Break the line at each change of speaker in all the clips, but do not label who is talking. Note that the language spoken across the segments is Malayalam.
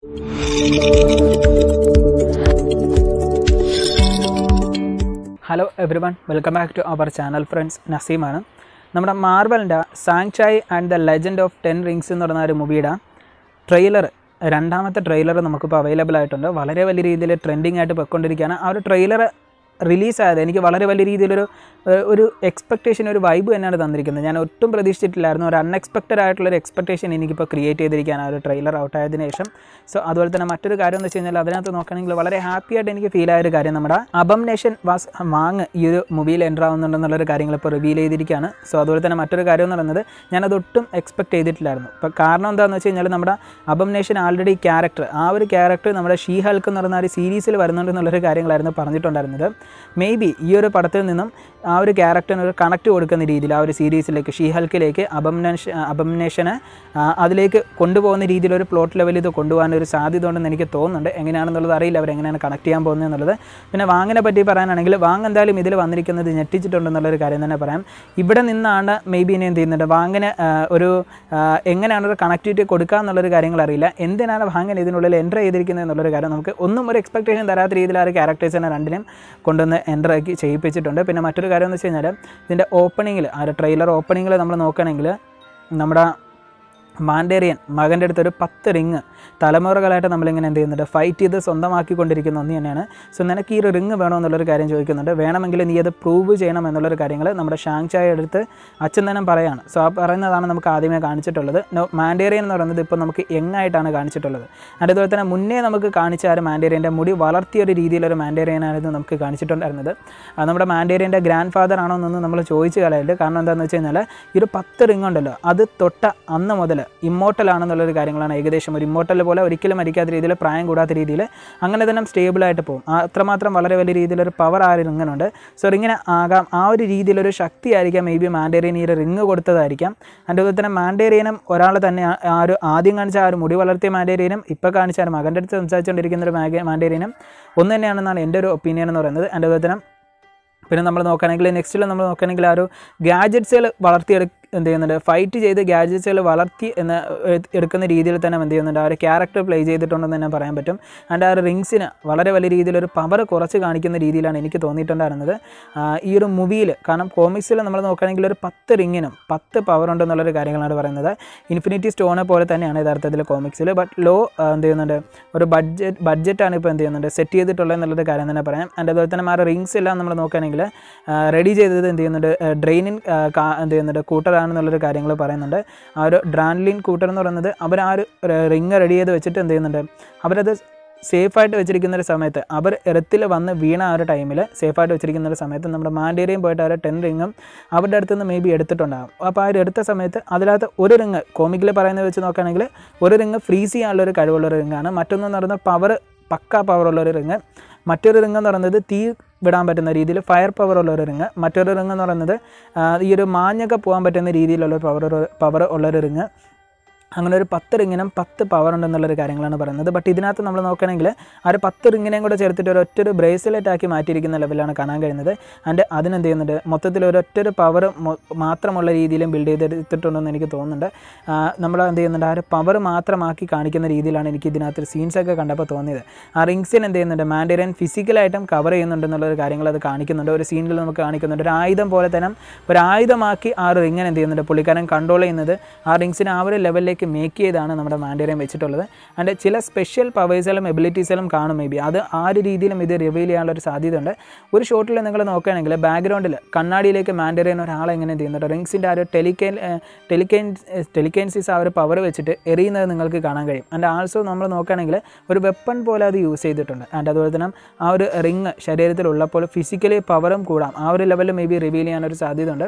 hello everyone welcome back to our channel friends നസീമാണ് നമ്മുടെ മാർബലിൻ്റെ Shang Chi and the legend of ten rings എന്ന് പറയുന്ന ഒരു മൂവിയുടെ ട്രെയിലർ രണ്ടാമത്തെ ട്രെയിലർ നമുക്കിപ്പോൾ അവൈലബിൾ ആയിട്ടുണ്ട് വളരെ വലിയ രീതിയിൽ ട്രെൻഡിങ് ആയിട്ട് പൊയ്ക്കൊണ്ടിരിക്കുകയാണ് ആ ഒരു ട്രെയിലർ റിലീസായത് എനിക്ക് വളരെ വലിയ രീതിയിലൊരു ഏഹ്, ഒരു എക്സ്പെക്റ്റേഷൻ ഒരു വൈബ് തന്നെയാണ് തന്നിരിക്കുന്നത് ഞാൻ ഒട്ടും പ്രതീക്ഷിച്ചിട്ടില്ലായിരുന്നു ഒരു അൺഎക്സ്പെക്റ്റഡ് ആയിട്ടുള്ളൊരു എക്സ്പെക്റ്റേഷൻ എനിക്കിപ്പോൾ ക്രിയേറ്റ് ചെയ്തിരിക്കുകയാണ് ആ ഒരു ട്രെയിലർ ഔട്ടായതിനു ശേഷം സോ അതുപോലെ തന്നെ മറ്റൊരു കാര്യം എന്ന് വെച്ച് കഴിഞ്ഞാൽ അതിനകത്ത് നോക്കുകയാണെങ്കിൽ വളരെ ഹാപ്പി ആയിട്ട് എനിക്ക് ഫീൽ ആയ ഒരു കാര്യം നമ്മുടെ അബംനേഷൻ വാസ് വാങ് ഈ ഒരു മൂവിയിൽ എൻ്റർ ആവുന്നുണ്ടെന്നുള്ളൊരു കാര്യങ്ങൾ ഇപ്പോൾ റിവീൽ ചെയ്തിരിക്കുകയാണ് സോ അതുപോലെ തന്നെ മറ്റൊരു കാര്യം എന്ന് പറയുന്നത് ഞാനത് ഒട്ടും എക്സ്പെക്ട് ചെയ്തിട്ടില്ലായിരുന്നു ഇപ്പോൾ കാരണം എന്താണെന്ന് വെച്ച് കഴിഞ്ഞാൽ നമ്മുടെ അബംനേഷൻ ആൾറെഡി ക്യാരക്ടർ ആ ഒരു ക്യാരക്ടർ നമ്മുടെ ഷീ ഹൽക്ക് എന്ന് പറയുന്ന ആ ഒരു സീരീസിൽ വരുന്നുണ്ട് എന്നുള്ളൊരു കാര്യങ്ങളായിരുന്നു പറഞ്ഞിട്ടുണ്ടായിരുന്നത് മേ ബി ഈ ഒരു പടത്തിൽ നിന്നും ആ ഒരു ക്യാരക്ടറിന് ഒരു കണക്ട് കൊടുക്കുന്ന രീതിയിൽ ആ ഒരു സീരീസിലേക്ക് ഷീ ഹൽക്കിലേക്ക് അബംനേഷ അബംനേഷനെ ആ, അതിലേക്ക് കൊണ്ടുപോകുന്ന രീതിയിൽ ഒരു പ്ലോട്ട് ലെവലിൽ ഇത് കൊണ്ടുപോകാൻ ഒരു സാധ്യത ഉണ്ടെന്ന് എനിക്ക് തോന്നുന്നുണ്ട് എങ്ങനെയാണെന്നുള്ളത് അറിയില്ല അവർ എങ്ങനെയാണ് കണക്ട് ചെയ്യാൻ പോകുന്നത് എന്നുള്ളത് പിന്നെ വാങ്ങിനെ പറ്റി പറയാനാണെങ്കിൽ വാങ് എന്തായാലും ഇതിൽ വന്നിരിക്കുന്നത് ഞെട്ടിച്ചിട്ടുണ്ടെന്നുള്ളൊരു കാര്യം തന്നെ പറയാം ഇവിടെ നിന്നാണ് മേ ബി ഇനി എന്ത് ചെയ്യുന്നുണ്ട് വാങ്ങിന് ആ, ഒരു ആ, എങ്ങനെയാണ് ഒരു കണക്ടിവിറ്റി കൊടുക്കുക എന്നുള്ളൊരു കാര്യങ്ങൾ അറിയില്ല എന്തിനാണ് വാങ്ങൻ ഇതിനുള്ളിൽ എൻ്റർ ചെയ്തിരിക്കുന്നത് എന്നുള്ളൊരു കാര്യം നമുക്ക് ഒന്നും ഒരു എക്സ്പെക്ടേഷൻ തരാത്ത രീതിയിൽ ആ ഒരു ക്യാരക്ടേഴ്സിനെ രണ്ടിനും കൊണ്ടുവന്ന് എൻ്റർ ആക്കി ചെയ്യിപ്പിച്ചിട്ടുണ്ട് പിന്നെ മറ്റൊരു കാര്യം എന്ന് വെച്ച് കഴിഞ്ഞാൽ ഇതിൻ്റെ ഓപ്പണിങ്ങിൽ ആ ഒരു ട്രെയിലർ ഓപ്പണിങ്ങിൽ നമ്മൾ നോക്കുകയാണെങ്കിൽ നമ്മുടെ മാൻഡേറിയൻ മകൻ്റെ അടുത്ത് ഒരു പത്ത് റിങ് തലമുറകളായിട്ട് നമ്മളിങ്ങനെ എന്ത് ചെയ്യുന്നുണ്ട് ഫൈറ്റ് ചെയ്ത് സ്വന്തമാക്കിക്കൊണ്ടിരിക്കുന്ന ഒന്ന് തന്നെയാണ് സോ നിനക്ക് ഈ ഒരു റിങ് വേണോ എന്നുള്ളൊരു കാര്യം ചോദിക്കുന്നുണ്ട് വേണമെങ്കിൽ നീ അത് പ്രൂവ് ചെയ്യണം എന്നുള്ളൊരു കാര്യങ്ങൾ നമ്മുടെ ഷാങ് ചായ അടുത്ത് അച്ഛൻ തന്നെ പറയാണ് സോ ആ പറയുന്നതാണ് നമുക്ക് ആദ്യമേ കാണിച്ചിട്ടുള്ളത് നോ മാൻഡേറിയൻ എന്ന് പറയുന്നത് ഇപ്പോൾ നമുക്ക് യങ്ങായിട്ടാണ് കാണിച്ചിട്ടുള്ളത് അതുപോലെ തന്നെ മുന്നേ നമുക്ക് കാണിച്ച ആ ഒരു മാൻഡേറിയൻ്റെ മുടി വളർത്തിയ ഒരു രീതിയിലൊരു മാൻഡേറിയനായിരുന്നു നമുക്ക് കാണിച്ചിട്ടുണ്ടായിരുന്നത് അത് നമ്മുടെ മാൻഡേറിയൻ്റെ ഗ്രാൻഡ് ഫാദർ ആണോ എന്നൊന്നും നമ്മൾ ചോദിച്ചു കളയരുത് കാരണം എന്താണെന്ന് വെച്ച് കഴിഞ്ഞാൽ ഈ ഒരു പത്ത് റിങ് ഉണ്ടല്ലോ അത് തൊട്ട അന്ന് മുതൽ ഇമ്മോട്ടൽ ആണെന്നുള്ളൊരു കാര്യങ്ങളാണ് ഏകദേശം ഒരു ഇമ്മോട്ടൽ പോലെ ഒരിക്കലും മരിക്കാത്ത രീതിയിൽ പ്രായം കൂടാത്ത രീതിയിൽ അങ്ങനെ തന്നെ സ്റ്റേബിളായിട്ട് പോകും ആ അത്രമാത്രം വളരെ വലിയ രീതിയിലൊരു പവർ ആ ഒരു റിങ്ങിനുണ്ട് സോ റിങ്ങിന് ആകാം ആ ഒരു രീതിയിലൊരു ശക്തി ആയിരിക്കാം മേ ബി മാൻഡേറിയൻ ഈ ഒരു റിങ് കൊടുത്തതായിരിക്കാം അതുപോലെ തന്നെ മാൻഡേറിയനും ഒരാൾ തന്നെ ആ- ആ ഒരു ആദ്യം കാണിച്ച ആ ഒരു മുടി വളർത്തിയ മാൻഡേറിയനും ഇപ്പോൾ കാണിച്ച ആ ഒരു മകൻ്റെ അടുത്ത് സംസാരിച്ചുകൊണ്ടിരിക്കുന്ന ഒരു മാഗ മാൻഡേറിയനും ഒന്ന് തന്നെയാണെന്നാണ് എൻ്റെ ഒരു ഒപ്പീനിയൻ എന്ന് പറയുന്നത് അതുപോലെ തന്നെ പിന്നെ നമ്മൾ നോക്കുകയാണെങ്കിൽ നെക്സ്റ്റിൽ നമ്മൾ നോക്കുകയാണെങ്കിൽ ആ ഒരു ഗാഡ്ജറ്റ്സുകൾ വളർത്തിയെടു എന്ത് ചെയ്യുന്നുണ്ട് ഫൈറ്റ് ചെയ്ത് ഗാഡ്ജറ്റ്സുകൾ വളർത്തി എന്ന് എ- എടുക്കുന്ന രീതിയിൽ തന്നെ എന്ത് ചെയ്യുന്നുണ്ട് ആ ഒരു ക്യാരക്ടർ പ്ലേ ചെയ്തിട്ടുണ്ടെന്ന് തന്നെ പറയാൻ പറ്റും ആൻഡ് ആ ഒരു റിങ്സിന് വളരെ വലിയ രീതിയിലൊരു പവർ കുറച്ച് കാണിക്കുന്ന രീതിയിലാണ് എനിക്ക് തോന്നിയിട്ടുണ്ടായിരുന്നത് ആ, ഈ ഒരു മൂവിയിൽ കാരണം കോമിക്സിൽ നമ്മൾ നോക്കുകയാണെങ്കിൽ ഒരു പത്ത് റിങ്ങിനും പത്ത് പവർ ഉണ്ടെന്നുള്ളൊരു കാര്യങ്ങളാണ് പറയുന്നത് ഇൻഫിനിറ്റി സ്റ്റോനെ പോലെ തന്നെയാണ് യഥാർത്ഥത്തിൽ കോമിക്സിൽ ബട്ട് ലോ എന്ത് ചെയ്യുന്നുണ്ട് ഒരു ബഡ്ജറ്റ് ബഡ്ജറ്റാണ് ഇപ്പോൾ എന്ത് ചെയ്യുന്നുണ്ട് സെറ്റ് ചെയ്തിട്ടുള്ളത് എന്നുള്ളൊരു കാര്യം തന്നെ പറയാം ആൻഡ് അതുപോലെ തന്നെ ആ റിങ്സ് എല്ലാം നമ്മൾ നോക്കുകയാണെങ്കിൽ റെഡി ചെയ്തത് എന്ത് ചെയ്യുന്നുണ്ട് ഡ്രെയിനിൻ എന്ത് ചെയ്യുന്നുണ്ട് കൂട്ടറാണെന്നുള്ളൊരു കാര്യങ്ങൾ പറയുന്നുണ്ട് ആ ഒരു ഡ്രാൻലിൻ കൂട്ടർ എന്ന് പറയുന്നത് അവർ ആ ഒരു റിങ് റെഡി ചെയ്ത് വെച്ചിട്ട് എന്ത് ചെയ്യുന്നുണ്ട് അവരത് സേഫായിട്ട് വെച്ചിരിക്കുന്ന ഒരു സമയത്ത് അവർ എർത്തിൽ വന്ന് വീണ ആ ഒരു ടൈമിൽ സേഫായിട്ട് വെച്ചിരിക്കുന്ന ഒരു സമയത്ത് നമ്മുടെ മാൻഡേരിയും പോയിട്ട് ആ ഒരു ടെൻ റിങ്ങും അവരുടെ അടുത്ത് നിന്ന് മേ ബി എടുത്തിട്ടുണ്ടാകും അപ്പോൾ ആ ഒരു എടുത്ത സമയത്ത് അതിനകത്ത് ഒരു റിങ് കോമിക്കിൽ പറയുന്നത് വെച്ച് നോക്കുകയാണെങ്കിൽ ഒരു റിങ് ഫ്രീസ് ചെയ്യാനുള്ള ഒരു കഴിവുള്ള ഒരു റിങ്ങാണ് മറ്റൊന്നെന്ന് പറയുന്നത് പവർ പക്ക പവറുള്ള ഒരു റിങ് മറ്റൊരു റിങ് എന്ന് പറയുന്നത് തീ വിടാൻ പറ്റുന്ന രീതിയിൽ ഫയർ പവർ ഉള്ള ഒരു റിങ് മറ്റൊരു റിങ് എന്ന് പറയുന്നത് ആ, ഈ ഒരു മാഞ്ഞൊക്കെ പോകാൻ പറ്റുന്ന രീതിയിലുള്ള ഒരു പവർ പവർ ഉള്ളൊരു റിങ് അങ്ങനെ ഒരു പത്ത് റിങ്ങിനും പത്ത് പവർ ഉണ്ടെന്നുള്ളൊരു കാര്യങ്ങളാണ് പറയുന്നത് ബട്ട് ഇതിനകത്ത് നമ്മൾ നോക്കുകയാണെങ്കിൽ ആ ഒരു പത്ത് റിങ്ങിനെയും കൂടെ ചേർത്തിട്ട് ഒരു ഒറ്റൊരു ബ്രേസ്ലെറ്റ് ആക്കി മാറ്റിയിരിക്കുന്ന ലെവലാണ് കാണാൻ കഴിയുന്നത് ആൻഡ് അതിനെന്ത് ചെയ്യുന്നുണ്ട് മൊത്തത്തിൽ ഒരു ഒറ്റൊരു പവർ മാത്രമുള്ള രീതിയിലും ബിൽഡ് ചെയ്തെടുത്തിട്ടുണ്ടെന്ന് എനിക്ക് തോന്നുന്നുണ്ട് ആ, നമ്മൾ എന്ത് ചെയ്യുന്നുണ്ട് ആ ഒരു പവർ മാത്രമാക്കി കാണിക്കുന്ന രീതിയിലാണ് എനിക്ക് ഇതിനകത്ത് സീൻസൊക്കെ കണ്ടപ്പോൾ തോന്നിയത് ആ റിങ്സിന് എന്ത് ചെയ്യുന്നുണ്ട് മാൻഡേറിയൻ ഫിസിക്കലായിട്ടും കവർ ചെയ്യുന്നുണ്ടെന്നുള്ളൊരു കാര്യങ്ങൾ അത് കാണിക്കുന്നുണ്ട് ഒരു സീനിൽ നമുക്ക് കാണിക്കുന്നുണ്ട് ഒരു ആയുധം പോലെ തന്നെ ഒരു ആയുധമാക്കി ആ ഒരു റിങ്ങിനെ എന്ത് ചെയ്യുന്നുണ്ട് പുള്ളിക്കാരൻ കൺട്രോൾ ചെയ്യുന്നത് ആ റിങ്സിനെ ആ ഒരു ലെവലിലേക്ക് മേക്ക് ചെയ്താണ് നമ്മുടെ മാൻഡേറിയൻ വെച്ചിട്ടുള്ളത് അതിൻ്റെ ചില സ്പെഷ്യൽ പവേഴ്സുകളും എബിലിറ്റീസുകളും കാണും മേ ബി അത് ആ ഒരു രീതിയിലും ഇത് റിവീൽ ചെയ്യാനുള്ള ഒരു സാധ്യതയുണ്ട് ഒരു ഷോട്ടിൽ നിങ്ങൾ നോക്കുകയാണെങ്കിൽ ബാക്ക്ഗ്രൗണ്ടിൽ കണ്ണാടിയിലേക്ക് മാൻഡേറിയൻ ഒരാളെ എങ്ങനെ ചെയ്യുന്നുണ്ട് റിങ്സിൻ്റെ ആ ഒരു ടെലിക്കൈൻ ടെലിക്കൈൻ ടെലിക്കൈൻസിസ് ആ ഒരു പവർ വെച്ചിട്ട് എറിയുന്നത് നിങ്ങൾക്ക് കാണാൻ കഴിയും ആൻഡ് ആൾസോ നമ്മൾ നോക്കുകയാണെങ്കിൽ ഒരു വെപ്പൺ പോലെ അത് യൂസ് ചെയ്തിട്ടുണ്ട് ആൻഡ് അതുപോലെ തന്നെ ആ ഒരു റിങ് ശരീരത്തിലുള്ളപ്പോൾ ഫിസിക്കലി പവറും കൂടാം ആ ഒരു ലെവലിൽ മേ ബി റിവീൽ ചെയ്യാനൊരു സാധ്യതയുണ്ട്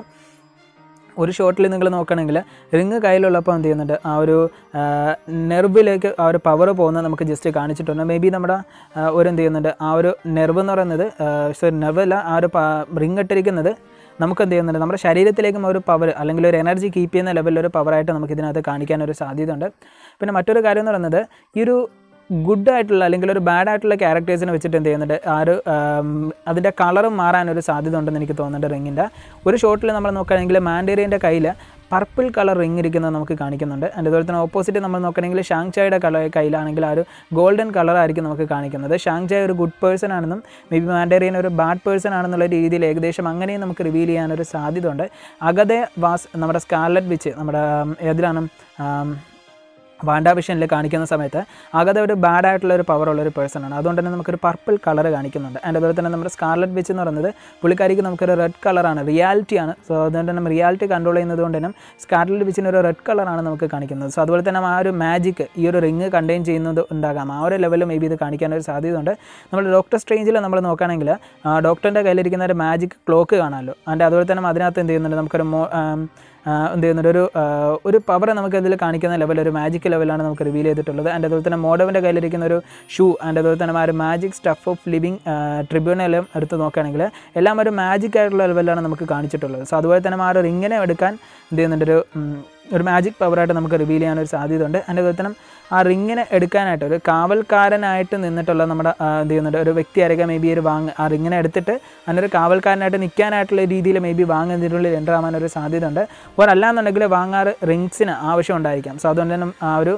ഒരു ഷോട്ടിൽ നിങ്ങൾ നോക്കുകയാണെങ്കിൽ റിങ് കയ്യിലുള്ളപ്പോൾ എന്ത് ചെയ്യുന്നുണ്ട് ആ ഒരു നെർവിലേക്ക് ആ ഒരു പവർ പോകുന്നത് നമുക്ക് ജസ്റ്റ് കാണിച്ചിട്ടുണ്ട് മേ ബി നമ്മുടെ ആ, ഒരു എന്ത് ചെയ്യുന്നുണ്ട് ആ ഒരു നെർവ് എന്ന് പറയുന്നത് സോറി നെർവല്ല ആ ഒരു റിങ് ഇട്ടിരിക്കുന്നത് നമുക്ക് എന്ത് ചെയ്യുന്നുണ്ട് നമ്മുടെ ശരീരത്തിലേക്കും ഒരു പവർ അല്ലെങ്കിൽ ഒരു എനർജി കീപ്പ് ചെയ്യുന്ന ലെവലിൽ ഒരു പവറായിട്ട് നമുക്ക് ഇതിനകത്ത് കാണിക്കാൻ ഒരു സാധ്യതയുണ്ട് പിന്നെ മറ്റൊരു കാര്യം എന്ന് പറയുന്നത് ഈ ഒരു ഗുഡ് ആയിട്ടുള്ള അല്ലെങ്കിൽ ഒരു ബാഡ് ആയിട്ടുള്ള ക്യാരക്ടേഴ്സിനെ വെച്ചിട്ട് എന്ത് ചെയ്യുന്നുണ്ട് ആ ഒരു ആം, അതിൻ്റെ കളറും മാറാൻ ഒരു സാധ്യത ഉണ്ടെന്ന് എനിക്ക് തോന്നുന്നുണ്ട് റിങ്ങിൻ്റെ ഒരു ഷോട്ടിൽ നമ്മൾ നോക്കുകയാണെങ്കിൽ മാൻഡേറിയൻ്റെ കയ്യിൽ പർപ്പിൾ കളർ റിങ് ഇരിക്കുന്നത് നമുക്ക് കാണിക്കുന്നുണ്ട് ആൻഡ് അതുപോലെ തന്നെ ഓപ്പോസിറ്റ് നമ്മൾ നോക്കണമെങ്കിൽ ഷാങ് ചായുടെ കളർ കയ്യിലാണെങ്കിൽ ആ ഒരു ഗോൾഡൻ കളറായിരിക്കും നമുക്ക് കാണിക്കുന്നത് ഷാങ് ചായ ഒരു ഗുഡ് പേഴ്സൺ ആണെന്നും മേ ബി മാൻഡേറിയൻ ഒരു ബാഡ് പേഴ്സൺ ആണെന്നുള്ള രീതിയിൽ ഏകദേശം അങ്ങനെയും നമുക്ക് റിവീൽ ചെയ്യാനൊരു സാധ്യത ഉണ്ട് അഗതെ വാസ് നമ്മുടെ സ്കാർലറ്റ് വിച്ച് നമ്മുടെ ഉം, ഏതിലാണ് ഉം, വാണ്ടാ വിഷനിൽ കാണിക്കുന്ന സമയത്ത് അകതെ ഒരു ബാഡ് ആയിട്ടുള്ള ഒരു പവർ ഉള്ള ഒരു പേഴ്സൺ ആണ് അതുകൊണ്ട് തന്നെ നമുക്കൊരു പർപ്പിൾ കളർ കാണിക്കുന്നുണ്ട് ആൻഡ് അതുപോലെ തന്നെ നമ്മുടെ സ്കാർലറ്റ് വിച്ച് എന്ന് പറയുന്നത് പുള്ളിക്കാരിക്ക് നമുക്കൊരു റെഡ് കളറാണ് റിയാലിറ്റി ആണ് സോ അതുകൊണ്ട് തന്നെ റിയാലിറ്റി കൺട്രോൾ ചെയ്യുന്നത് കൊണ്ട് തന്നെ സ്കാർലറ്റ് വിച്ചിന് ഒരു റെഡ് കളറാണ് നമുക്ക് കാണിക്കുന്നത് സോ അതുപോലെ തന്നെ ആ ഒരു മാജിക് ഈ ഒരു റിങ് കണ്ടെയ്ൻ ചെയ്യുന്നത് ഉണ്ടാകാം ആ ഒരു ലെവലിൽ മേ ബി ഇത് കാണിക്കാൻ ഒരു സാധ്യതയുണ്ട് നമ്മൾ ഡോക്ടർ സ്ട്രേഞ്ചിൽ നമ്മൾ നോക്കുകയാണെങ്കിൽ ഡോക്ടറിൻ്റെ കയ്യിലിരിക്കുന്ന ഒരു മാജിക് ക്ലോക്ക് കാണാമല്ലോ ആൻഡ് അതുപോലെ തന്നെ അതിനകത്ത് എന്ത് ചെയ്യുന്നുണ്ട് നമുക്കൊരു മോ ആം, ആ, എന്ത് ചെയ്യുന്നുണ്ട് ഒരു ആ, ഒരു പവർ നമുക്ക് ഇതിൽ കാണിക്കുന്ന ലെവൽ ഒരു മാജിക് ലെവലാണ് നമുക്ക് റിവീൽ ചെയ്തിട്ടുള്ളത് ആൻഡ് അതുപോലെ തന്നെ മോഡവിൻ്റെ കയ്യിലിരിക്കുന്ന ഒരു ഷൂ ആൻഡ് അതുപോലെ തന്നെ ആ ഒരു മാജിക് സ്റ്റഫ് ഓഫ് ലിവിങ് ട്രിബ്യൂണലും എടുത്ത് നോക്കുകയാണെങ്കിൽ എല്ലാം ഒരു മാജിക് ആയിട്ടുള്ള ലെവലാണ് നമുക്ക് കാണിച്ചിട്ടുള്ളത് സോ അതുപോലെ തന്നെ ആ ഒരു റിങ്ങിനെ എടുക്കാൻ എന്ത് ചെയ്യുന്നുണ്ട് ഒരു ഉം, ഒരു മാജിക് പവറായിട്ട് നമുക്ക് റിവീൽ ചെയ്യാനൊരു സാധ്യതയുണ്ട് അതിൻ്റെ അതുപോലെ തന്നെ ആ റിങ്ങിനെ എടുക്കാനായിട്ട് ഒരു കാവൽക്കാരനായിട്ട് നിന്നിട്ടുള്ള നമ്മുടെ ആ, എന്ത് ചെയ്യുന്നുണ്ട് ഒരു വ്യക്തിയായിരിക്കാം മേ ബി ഒരു വാങ് ആ റിങ്ങിനെ എടുത്തിട്ട് അതിനൊരു കാവൽക്കാരനായിട്ട് നിൽക്കാനായിട്ടുള്ള രീതിയിൽ മേ ബി വാങ്ങുന്നതിനുള്ളിൽ എൻ്റർ ആവാൻ ഒരു സാധ്യതയുണ്ട് ഓർ അല്ലാന്നുണ്ടെങ്കിൽ വാങ്ങാറ് റിങ്സിന് ആവശ്യം ഉണ്ടായിരിക്കാം സോ അതുകൊണ്ട് തന്നെ ആ ഒരു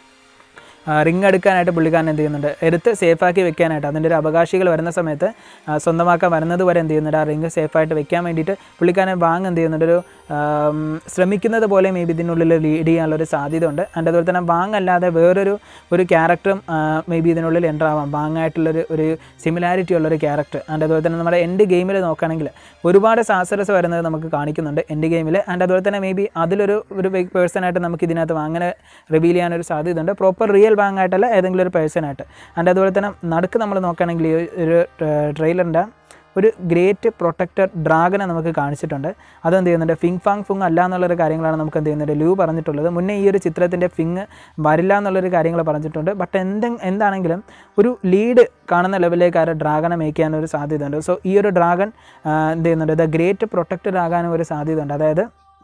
റിങ് എടുക്കാനായിട്ട് പുള്ളിക്കാരൻ എന്ത് ചെയ്യുന്നുണ്ട് എടുത്ത് സേഫാക്കി വെക്കാനായിട്ട് അതിൻ്റെ ഒരു അവകാശികൾ വരുന്ന സമയത്ത് ആ, സ്വന്തമാക്കാൻ വരുന്നത് വരെ എന്ത് ചെയ്യുന്നുണ്ട് ആ റിങ് സേഫായിട്ട് വെക്കാൻ വേണ്ടിയിട്ട് പുള്ളിക്കാരൻ വാങ് എന്ത് ചെയ്യുന്നുണ്ട് ഒരു ആം, ശ്രമിക്കുന്നത് പോലെ മേ ബി ഇതിനുള്ളിൽ ലീഡ് ചെയ്യാനുള്ള ഒരു സാധ്യത ഉണ്ട് അതിൻ്റെ അതുപോലെ തന്നെ വാങ് അല്ലാതെ വേറൊരു ഒരു ക്യാരക്ടറും മേ ബി ഇതിനുള്ളിൽ എൻ്റർ ആവാം വാങ്ങായിട്ടുള്ളൊരു ഒരു സിമിലാരിറ്റി ഉള്ളൊരു ക്യാരക്ടർ ആൻഡ് അതുപോലെ തന്നെ നമ്മുടെ എൻഡ് ഗെയിമിൽ നോക്കുകയാണെങ്കിൽ ഒരുപാട് സാസറസ് വരുന്നത് നമുക്ക് കാണിക്കുന്നുണ്ട് എൻഡ് ഗെയിമിൽ ആൻഡ് അതുപോലെ തന്നെ മേ ബി അതിലൊരു ഒരു പേഴ്സണായിട്ട് നമുക്ക് ഇതിനകത്ത് അങ്ങനെ റിവീൽ ചെയ്യാനൊരു സാധ്യതയുണ്ട് പ്രോപ്പർ റിയൽ ബാങ്ക് ആയിട്ടല്ല ഏതെങ്കിലും ഒരു പേഴ്സണായിട്ട് ആൻഡ് അതുപോലെ തന്നെ നടുക്ക് നമ്മൾ നോക്കുകയാണെങ്കിൽ ഈ ഒരു ട്രെയിലറിൻ്റെ ഒരു ഗ്രേറ്റ് പ്രൊട്ടക്റ്റർ ഡ്രാഗനെ നമുക്ക് കാണിച്ചിട്ടുണ്ട് അതെന്ത് ചെയ്യുന്നുണ്ട് ഫിങ് ഫാങ് ഫുങ് അല്ല എന്നുള്ളൊരു കാര്യങ്ങളാണ് നമുക്ക് എന്ത് ചെയ്യുന്നത് ലൂ പറഞ്ഞിട്ടുള്ളത് മുന്നേ ഈ ഒരു ചിത്രത്തിൻ്റെ ഫിങ് വരില്ല എന്നുള്ളൊരു കാര്യങ്ങൾ പറഞ്ഞിട്ടുണ്ട് ബട്ട് എന്തെ എന്താണെങ്കിലും ഒരു ലീഡ് കാണുന്ന ലെവലിലേക്ക് ആ ഒരു ഡ്രാഗനെ മേക്ക് ചെയ്യാനൊരു സാധ്യതയുണ്ട് സോ ഈ ഒരു ഡ്രാഗൺ എന്ത് ചെയ്യുന്നുണ്ട് ദ ഗ്രേറ്റ് പ്രൊട്ടക്റ്റർ ആകാനും ഒരു സാധ്യതയുണ്ട് അതായത്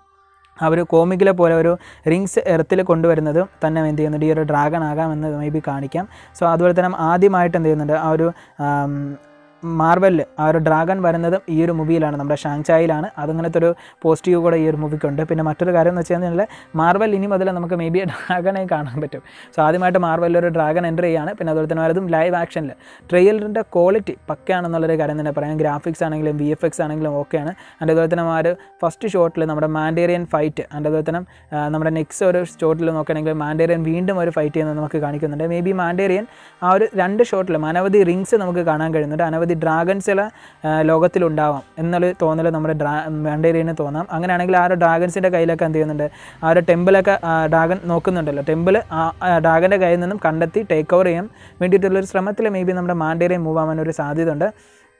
ആ ഒരു കോമിക്കിലെ പോലെ ഒരു റിങ്സ് എർത്തിൽ കൊണ്ടുവരുന്നതും തന്നെ എന്ത് ചെയ്യുന്നുണ്ട് ഈ ഒരു ഡ്രാഗൺ ആകാമെന്ന് മേ ബി കാണിക്കാം സോ അതുപോലെ തന്നെ ആദ്യമായിട്ട് എന്ത് ചെയ്യുന്നുണ്ട് ആ ഒരു ആം, മാർവലിൽ ആ ഒരു ഡ്രാഗൺ വരുന്നതും ഈ ഒരു മൂവിയിലാണ് നമ്മുടെ ഷാങ്ചായിലാണ് അതങ്ങനത്തെ ഒരു പോസിറ്റീവ് കൂടെ ഈ ഒരു മൂവിക്കുണ്ട് പിന്നെ മറ്റൊരു കാര്യം എന്ന് വെച്ച് കഴിഞ്ഞാൽ മാർവൽ ഇനി മുതൽ നമുക്ക് മേ ബി ഡ്രാഗണെ കാണാൻ പറ്റും സോ ആദ്യമായിട്ട് മാർവലിൽ ഒരു ഡ്രാഗൺ എൻ്റർ ചെയ്യാണ് പിന്നെ അതുപോലെ തന്നെ അതും ലൈവ് ആക്ഷനിൽ ട്രെയിലറിൻ്റെ ക്വാളിറ്റി പക്കയാണെന്നുള്ളൊരു കാര്യം തന്നെ പറയാം ഗ്രാഫിക്സ് ആണെങ്കിലും വി എഫ് എക്സ് ആണെങ്കിലും ഓക്കെയാണ് അതിൻ്റെ അതുപോലെ തന്നെ ആ ഒരു ഫസ്റ്റ് ഷോട്ടിൽ നമ്മുടെ മാൻഡേറിയൻ ഫൈറ്റ് അതിൻ്റെ അതുപോലെ തന്നെ ആ, നമ്മുടെ നെക്സ്റ്റ് ഒരു ഷോട്ടിൽ നോക്കുകയാണെങ്കിൽ മാൻഡേറിയൻ വീണ്ടും ഒരു ഫൈറ്റ് ചെയ്യുന്നത് നമുക്ക് കാണിക്കുന്നുണ്ട് മേ ബി മാൻഡേറിയൻ ആ ഒരു രണ്ട് ഷോട്ടിലും അനവധി റിങ്സ് നമുക്ക് കാണാൻ കഴിയുന്നുണ്ട് അനവധി ഡ്രാഗൺസിൽ ലോകത്തിലുണ്ടാവാം എന്നൊരു തോന്നൽ നമ്മുടെ ഡ്രാ മാൻഡേറിയന് തോന്നാം അങ്ങനെയാണെങ്കിൽ ആ ഒരു ഡ്രാഗൺസിൻ്റെ കയ്യിലൊക്കെ എന്ത് ചെയ്യുന്നുണ്ട് ആ ഒരു ടെമ്പിളൊക്കെ ഡ്രാഗൺ നോക്കുന്നുണ്ടല്ലോ ടെമ്പിൾ ആ ഡ്രാഗൻ്റെ കയ്യിൽ നിന്നും കണ്ടെത്തി ടേക്ക് ഓവർ ചെയ്യാൻ വേണ്ടിയിട്ടുള്ളൊരു ശ്രമത്തിൽ മേ ബി നമ്മുടെ മാൻഡേറിയൻ മൂവ് ആവാൻ ഒരു സാധ്യത ഉണ്ട്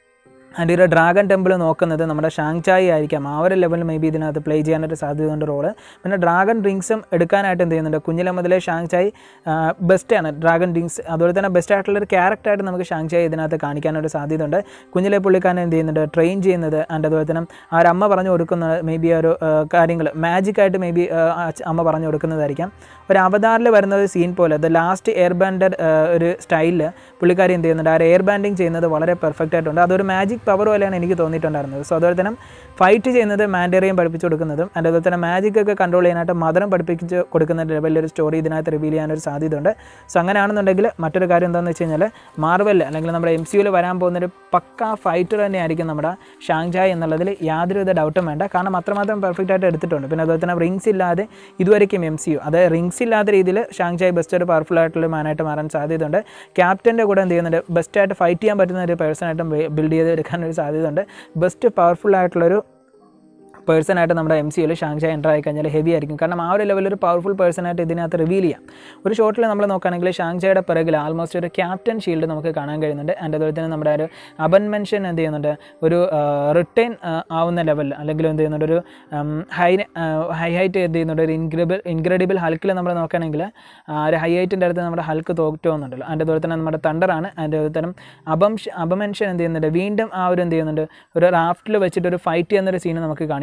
ആൻഡ് ഒരു ഡ്രാഗൺ ടെമ്പിൾ നോക്കുന്നത് നമ്മുടെ ഷാങ്ചായി ആയിരിക്കാം ആ ഒരു ലെവലിൽ മേ ബി ഇതിനകത്ത് പ്ലേ ചെയ്യാനൊരു സാധ്യതയുണ്ട് റോള് പിന്നെ ഡ്രാഗൺ ഡ്രിങ്ക്സും എടുക്കാനായിട്ട് എന്ത് ചെയ്യുന്നുണ്ട് കുഞ്ഞിലെ മുതലേ ഷാങ്ചായി ബെസ്റ്റാണ് ഡ്രാഗൺ ഡ്രിങ്ക്സ് അതുപോലെ തന്നെ ബെസ്റ്റ് ആയിട്ടുള്ളൊരു ക്യാരക്ടറായിട്ട് നമുക്ക് ഷാങ്ചായി ഇതിനകത്ത് കാണിക്കാനൊരു സാധ്യതയുണ്ട് കുഞ്ഞിലെ പുള്ളിക്കാരൻ എന്ത് ചെയ്യുന്നുണ്ട് ട്രെയിൻ ചെയ്യുന്നത് ആൻഡ് അതുപോലെ തന്നെ ആ ഒരു അമ്മ പറഞ്ഞു കൊടുക്കുന്ന മേ ബി ഒരു കാര്യങ്ങൾ മാജിക്കായിട്ട് മേ ബി അമ്മ പറഞ്ഞു കൊടുക്കുന്നതായിരിക്കാം ഒരു അവതാറിൽ വരുന്ന ഒരു സീൻ പോലെ ദ ലാസ്റ്റ് എയർ ബാൻഡർ ഒരു സ്റ്റൈലിൽ പുള്ളിക്കാരി എന്ത് ചെയ്യുന്നുണ്ട് ആ ഒരു എയർ ബാൻഡിങ് ചെയ്യുന്നത് വളരെ പെർഫെക്റ്റ് ആയിട്ടുണ്ട് അതൊരു മാജിക് പവർ പോലെയാണ് എനിക്ക് തോന്നിയിട്ടുണ്ടായിരുന്നത് സോ അതുപോലെ തന്നെ ഫൈറ്റ് ചെയ്യുന്നത് മാൻഡേറിയം പഠിപ്പിച്ചു കൊടുക്കുന്നതും and അതുപോലെ തന്നെ മാജിക് ഒക്കെ കൺട്രോൾ ചെയ്യാനായിട്ട് മദറും പഠിപ്പിച്ച് കൊടുക്കുന്ന ലെവലിലൊരു സ്റ്റോറി ഇതിനകത്ത് റിവീൽ ചെയ്യാനൊരു സാധ്യതയുണ്ട് സോ അങ്ങനെയാണെന്നുണ്ടെങ്കിൽ മറ്റൊരു കാര്യം എന്താണെന്ന് വെച്ച് കഴിഞ്ഞാൽ മാർവലിൽ അല്ലെങ്കിൽ നമ്മുടെ എം സി യുവിൽ വരാൻ പോകുന്നൊരു പക്ക ഫൈറ്റർ തന്നെയായിരിക്കും നമ്മുടെ ഷാങ്ജായ് എന്നുള്ളതിൽ യാതൊരുവിധ ഡൗട്ടും വേണ്ട കാരണം അത്രമാത്രം പെർഫെക്റ്റ് ആയിട്ട് എടുത്തിട്ടുണ്ട് പിന്നെ അതുപോലെ തന്നെ റിങ്സ് ഇല്ലാതെ ഇതുവരെയും എം സി യു അതായത് റിങ്സ് ഇല്ലാത്ത രീതിയിൽ ഷാങ്ജായ് ബെസ്റ്റ് ഒരു പവർഫുൾ ആയിട്ടുള്ള മാനായിട്ട് മാറാൻ സാധ്യതയുണ്ട് ക്യാപ്റ്റൻ്റെ കൂടെ എന്ത് ചെയ്യുന്നുണ്ട് ബെസ്റ്റായിട്ട് ഫൈറ്റ് ചെയ്യാൻ പറ്റുന്ന ഒരു പേഴ്സണായിട്ടും ബിൽഡ് ചെയ്ത് എടുക്കാനൊരു സാധ്യതയുണ്ട് ബെസ്റ്റ് പവർഫുൾ ആയിട്ടുള്ളൊരു പേഴ്സണായിട്ട് നമ്മുടെ എം സി യുയിൽ ഷാങ്ഷാ എൻ്റർ ആയി കഴിഞ്ഞാൽ ഹെവി ആയിരിക്കും കാരണം ആ ഒരു ലെവലിൽ ഒരു പവർഫുൾ പേഴ്സണായിട്ട് ഇതിനകത്ത് റിവീൽ ചെയ്യാം ഒരു ഷോട്ടിൽ നമ്മൾ നോക്കുകയാണെങ്കിൽ ഷാങ്ഷയുടെ പിറകിൽ ആൾമോസ്റ്റ് ഒരു ക്യാപ്റ്റൻ ഷീൽഡ് നമുക്ക് കാണാൻ കഴിയുന്നുണ്ട് ആൻഡ് അതുപോലെ തന്നെ നമ്മുടെ ഒരു അബൻ മെൻഷൻ എന്ത് ചെയ്യുന്നുണ്ട് ഒരു റിട്ടേൺ ആവുന്ന ലെവലിൽ അല്ലെങ്കിൽ എന്ത് ചെയ്യുന്നുണ്ട് ഒരു ഹൈ ഹൈ ഹൈറ്റ് എന്ത് ചെയ്യുന്നുണ്ട് ഒരു ഇൻക്രെഡിബിൾ ഇൻക്രെഡിബിൾ ഹൽക്കിൽ നമ്മൾ നോക്കുകയാണെങ്കിൽ ആ ഒരു ഹൈ ഹൈറ്റിൻ്റെ അടുത്ത് നമ്മുടെ ഹൽക്ക് തോറ്റു പോകുന്നുണ്ടല്ലോ അതിൻ്റെ അതുപോലെ തന്നെ നമ്മുടെ തണ്ടറാണ് അതിൻ്റെ അതുപോലെ തന്നെ അബം അബമെൻഷൻ എന്ത് ചെയ്യുന്നുണ്ട് വീണ്ടും ആ ഒരു എന്ത് ചെയ്യുന്നുണ്ട് ഒരു റാഫ്റ്റിൽ വെച്ചിട്ട് ഒരു ഫൈറ്റ് ചെയ്യുന്നൊരു സീൻ നമുക്ക് കാണിക്കുന്നുണ്ട്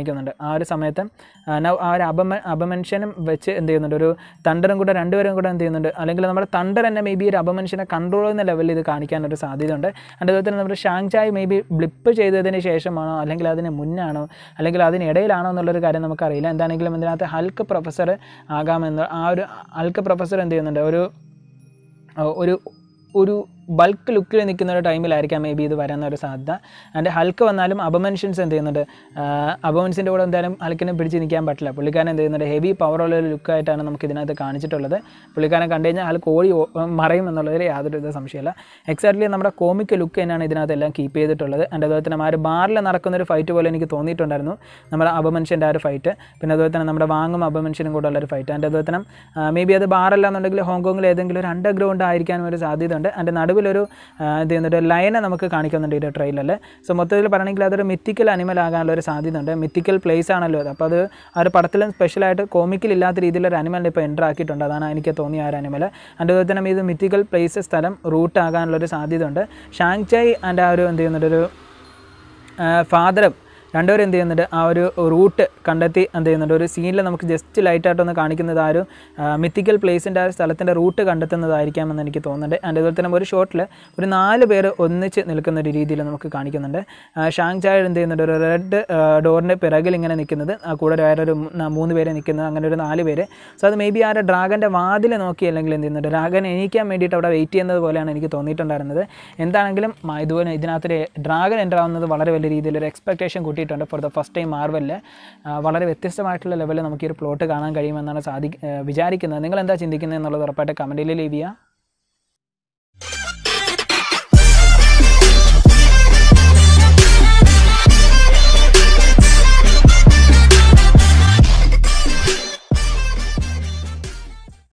കാണിക്കുന്നുണ്ട് ആ ഒരു സമയത്ത് ആ, now ആ ഒരു അപമ അപമനുഷ്യനും വെച്ച് എന്ത് ചെയ്യുന്നുണ്ട് ഒരു തണ്ടറും കൂടെ രണ്ടുപേരും കൂടെ എന്ത് ചെയ്യുന്നുണ്ട് അല്ലെങ്കിൽ നമ്മുടെ തണ്ടർ തന്നെ മേ ബി ഒരു അപമനുഷ്യനെ കൺട്രോൾ ചെയ്യുന്ന ലെവലിൽ ഇത് കാണിക്കാനൊരു സാധ്യതയുണ്ട് അതിൻ്റെ അതുപോലെ തന്നെ നമ്മുടെ ഷാങ്ചായ് മേ ബി ബ്ലിപ്പ് ചെയ്തതിന് ശേഷമാണോ അല്ലെങ്കിൽ അതിന് മുന്നാണോ അല്ലെങ്കിൽ അതിനിടയിലാണോ എന്നുള്ളൊരു കാര്യം നമുക്കറിയില്ല എന്താണെങ്കിലും ഇതിനകത്ത് ഹൽക്ക് പ്രൊഫസർ ആകാമെന്ന് ആ ഒരു ഹൽക്ക് പ്രൊഫസർ എന്ത് ചെയ്യുന്നുണ്ട് ഒരു ഒരു ഒരു ബൾക്ക് ലുക്കിൽ നിൽക്കുന്ന ഒരു ടൈമിലായിരിക്കാം മേ ബി ഇത് വരാൻ ഒരു സാധ്യത ആൻഡ് ഹൽക്ക് വന്നാലും അപമൻഷൻസ് എന്ത് ചെയ്യുന്നുണ്ട് അപമൻസിൻ്റെ കൂടെ എന്തായാലും ഹൽക്കിനെ പിടിച്ച് നിൽക്കാൻ പറ്റില്ല പുള്ളിക്കാരൻ എന്ത് ചെയ്യുന്നുണ്ട് ഹെവി പവറുള്ള ഒരു ലുക്കായിട്ടാണ് നമുക്ക് ഇതിനകത്ത് കാണിച്ചിട്ടുള്ളത് പുള്ളിക്കാരനെ കണ്ടു കഴിഞ്ഞാൽ ഹൽക്ക് ഓടി ഓ- മറയും എന്നുള്ളതിൽ യാതൊരു വിധ സംശയമില്ല എക്സാക്ട്ലി നമ്മുടെ കോമിക് ലുക്ക് തന്നെയാണ് ഇതിനകത്ത് എല്ലാം കീപ്പ് ചെയ്തിട്ടുള്ളത് ആൻഡ് അതുപോലെ തന്നെ ആ ഒരു ബാറിൽ നടക്കുന്ന ഒരു ഫൈറ്റ് പോലെ എനിക്ക് തോന്നിയിട്ടുണ്ടായിരുന്നു നമ്മുടെ അപമനുഷ്യൻ്റെ ആ ഒരു ഫൈറ്റ് പിന്നെ അതുപോലെ തന്നെ നമ്മുടെ വാങ്ങും അപമനുഷ്യനും കൂടെ ഉള്ള ഒരു ഫൈറ്റ് ആൻഡ് അതുപോലെ തന്നെ മേ ബി അത് ബാറല്ല എന്നുണ്ടെങ്കിൽ ഹോങ്കോങ്ങിൽ ഏതെങ്കിലും ഒരു അണ്ടർഗ്രൗണ്ട് ആയിരിക്കാനും ഒരു സാധ്യതയുണ്ട് അതിൻ്റെ നടുവിലൊരു ആ, എന്ത് ചെയ്യുന്നുണ്ട് ലൈനെ നമുക്ക് കാണിക്കുന്നുണ്ട് ഈ ഒരു ട്രെയിലറിൽ സോ മൊത്തത്തിൽ പറയണമെങ്കിൽ അതൊരു മിത്തിക്കൽ അനിമൽ ആകാനുള്ള ഒരു സാധ്യതയുണ്ട് മിത്തിക്കൽ പ്ലേസ് ആണല്ലോ അത് അപ്പോൾ അത് ആ ഒരു പടത്തിലും സ്പെഷ്യലായിട്ട് കോമിക്കിൽ ഇല്ലാത്ത രീതിയിലൊരു അനിമലിനെ ഇപ്പോൾ എൻ്റർ ആക്കിയിട്ടുണ്ട് അതാണ് എനിക്ക് തോന്നിയ ആ ഒരു അനിമൽ അതിൻ്റെ അതുപോലെ തന്നെ ഇത് മിത്തിക്കൽ പ്ലേസ് സ്ഥലം റൂട്ട് ആകാനുള്ള ഒരു സാധ്യതയുണ്ട് ഷാങ്ചായ് ആൻഡ് ആ ഒരു എന്ത് ചെയ്യുന്നുണ്ട് ഒരു ഫാദറും രണ്ടുപേരും എന്ത് ചെയ്യുന്നുണ്ട് ആ ഒരു റൂട്ട് കണ്ടെത്തി എന്ത് ചെയ്യുന്നുണ്ട് ഒരു സീനിൽ നമുക്ക് ജസ്റ്റ് ലൈറ്റായിട്ടൊന്ന് കാണിക്കുന്നത് ആ ഒരു മിത്തിക്കൽ പ്ലേസിൻ്റെ ആ ഒരു സ്ഥലത്തിൻ്റെ റൂട്ട് കണ്ടെത്തുന്നതായിരിക്കാമെന്ന് എനിക്ക് തോന്നുന്നുണ്ട് ആൻഡ് അതുപോലെ തന്നെ ഒരു ഷോട്ടിൽ ഒരു നാല് പേര് ഒന്നിച്ച് നിൽക്കുന്ന ഒരു രീതിയിൽ നമുക്ക് കാണിക്കുന്നുണ്ട് ആ, ഷാങ് ചായ എന്ത് ചെയ്യുന്നുണ്ട് ഒരു റെഡ് ഡോറിൻ്റെ പിറകിൽ ഇങ്ങനെ നിൽക്കുന്നത് ആ കൂടെ വേറൊരു മൂ- മൂന്ന് പേര് നിൽക്കുന്നത് അങ്ങനെ ഒരു നാല് പേര് സോ അത് മേ ബി ആ ഒരു ഡ്രാഗൻ്റെ വാതിൽ നോക്കി അല്ലെങ്കിൽ എന്ത് ചെയ്യുന്നുണ്ട് ഡ്രാഗൻ എണീക്കാൻ വേണ്ടിയിട്ട് അവിടെ വെയിറ്റ് ചെയ്യുന്നത് പോലെയാണ് എനിക്ക് തോന്നിയിട്ടുണ്ടായിരുന്നത് എന്താണെങ്കിലും മ- ഇതുപോലെ ഇതിനകത്തൊരു ഡ്രാഗൻ എൻ്റർ ആവുന്നത് വളരെ വലിയ രീതിയിൽ ഒരു എക്സ്പെക്ടേഷൻ കൂട്ടിയിട്ടുണ്ട് ഫോർ ദ ഫസ്റ്റ് ടൈം മാർവലിൽ വളരെ വ്യത്യസ്തമായിട്ടുള്ള ലെവലിൽ നമുക്ക് ഈ ഒരു പ്ലോട്ട് കാണാൻ കഴിയുമെന്നാണ് സാധി ആ, വിചാരിക്കുന്നത് നിങ്ങൾ എന്താ ചിന്തിക്കുന്നത് എന്നുള്ളത് ഉറപ്പായിട്ട് കമൻറ്റിൽ ലീവ് ചെയ്യുക